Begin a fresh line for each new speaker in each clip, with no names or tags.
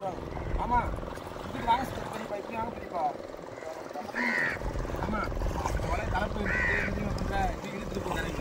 ஆமா இப்படி வாங்க சார் பெரியப்பா இப்படி வாங்க பெரியப்பா ஆமா வலை கலப்பு இழுத்துட்டு பண்ற இப்படி இழுத்துட்டு போகிறாங்க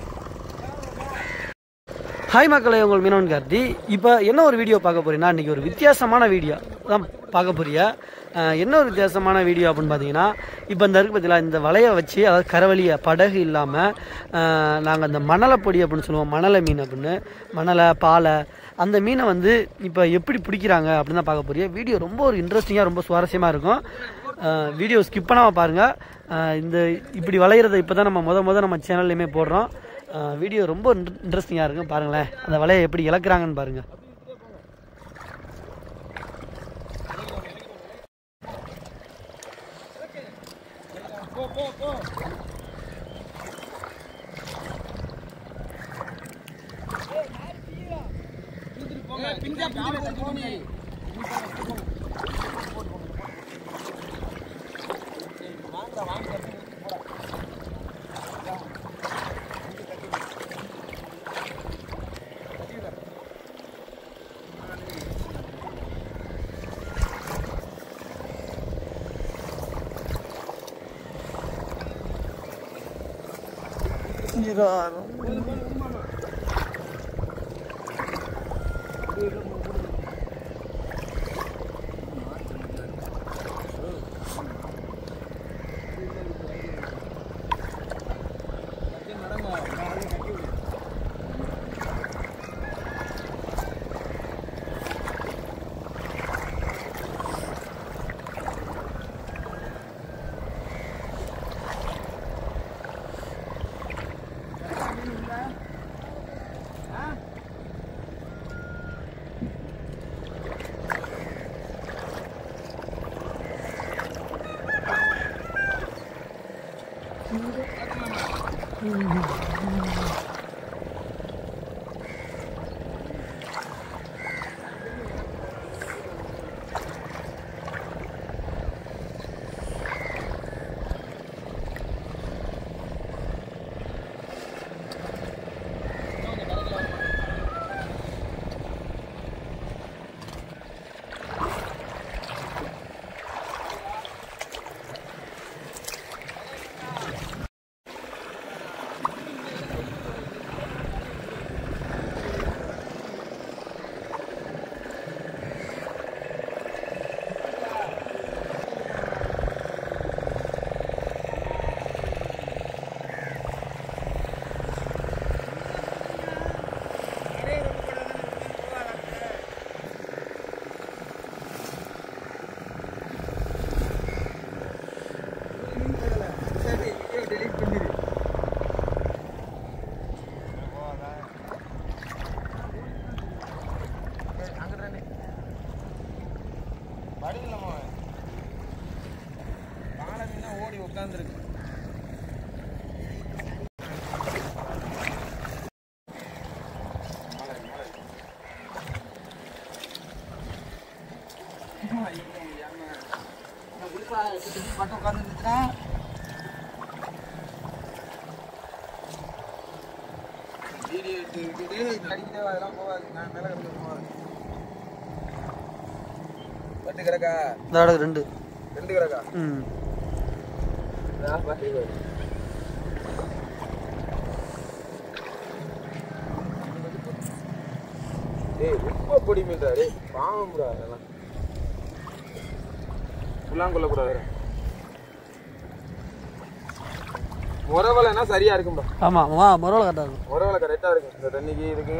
ஹாய் மக்களே உங்கள் மீனவன் கார்த்தி இப்போ என்ன ஒரு வீடியோ பார்க்க போறீங்கன்னா இன்றைக்கி ஒரு வித்தியாசமான வீடியோ தான் பார்க்க போறிய அஹ், என்ன ஒரு வித்தியாசமான வீடியோ அப்படின்னு பார்த்தீங்கன்னா இப்போ இந்த இருக்கு பார்த்தீங்களா இந்த வலையை வச்சு அதாவது கரவழியை படகு இல்லாமல் நாங்கள் அந்த மணலை பொடி அப்படின்னு சொல்லுவோம் மணலை மீன் அப்படின்னு மணலை பாலை அந்த மீனை வந்து இப்போ எப்படி பிடிக்கிறாங்க அப்படின்னு தான் பார்க்க போறிய வீடியோ ரொம்ப ஒரு இன்ட்ரெஸ்டிங்காக ரொம்ப சுவாரஸ்யமாக இருக்கும் வீடியோ ஸ்கிப் பண்ணாமல் பாருங்கள் இந்த இப்படி வளையிறதை இப்போ தான் நம்ம முத முத நம்ம சேனல்லையுமே போடுறோம் வீடியோ ரொம்ப இன்ட்ரெஸ்டிங்காக இருக்கும் பாருங்களேன் அந்த வலையை எப்படி இழக்கிறாங்கன்னு பாருங்கள்
பிஞ்சா பிஞ்சா போங்க டெலிட் பண்ணிடு படிக்கலாமா பாலமீனா ஓடி உட்காந்துருக்கு மட்டும் உட்காந்துருந்துச்சுன்னா வீடியோ எடுத்துக்கிட்டு அடிக்கிட்டே அதெல்லாம் போகாது நான் மேலே கிடந்து போகாது பட்டு கிடக்கா
இதோட ரெண்டு
ரெண்டு கிடக்கா
ம்
பட்டு டேய் ரொம்ப பொடி மீன்டா டேய் பாவம்டா அதெல்லாம் புல்லாங்குள்ள கூடாது முறவலைனா சரியா இருக்கும்டா
ஆமாம் வா மறுவலை கரெக்டாக இருக்கும்
முறவலை கரெக்டா இருக்கும் இந்த தண்ணிக்கு இதுக்கு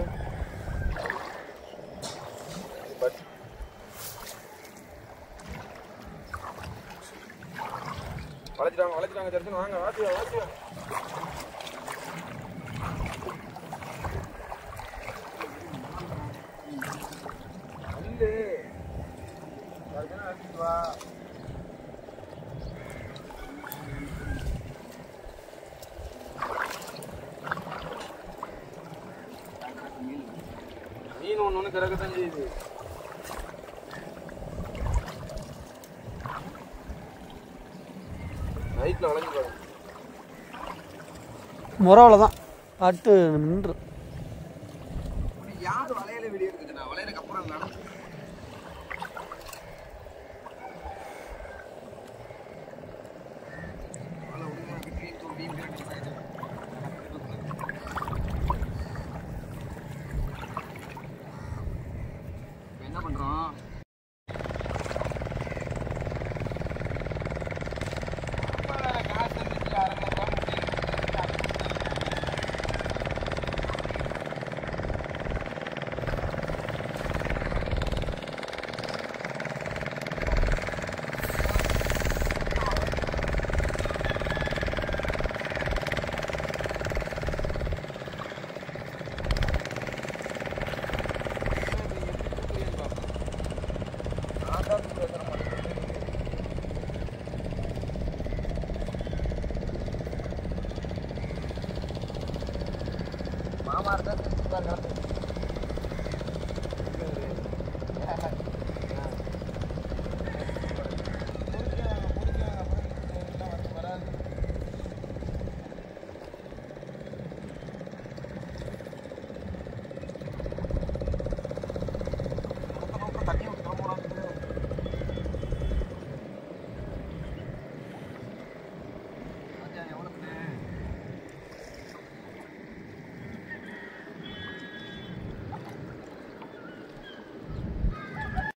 பட் வளைச்சிட்டாங்க வளைச்சிட்டாங்க தெரிஞ்சு வாங்க வாசி வாசி வந்து யாருக்குன்னா அழைச்சிட்டு வா மீன் ஒன்று ஒன்று கிடக்கத்தான் செய்யுது நைட்டில் வளைஞ்சு பாருங்க
முறவலை தான் பட்டு நின்று
யார் வளையல வீடியோ எடுக்குதுண்ணா வளையலுக்கு அப்புறம் நடந்து காசு இருந்துச்சு அரை மாமா இருந்தா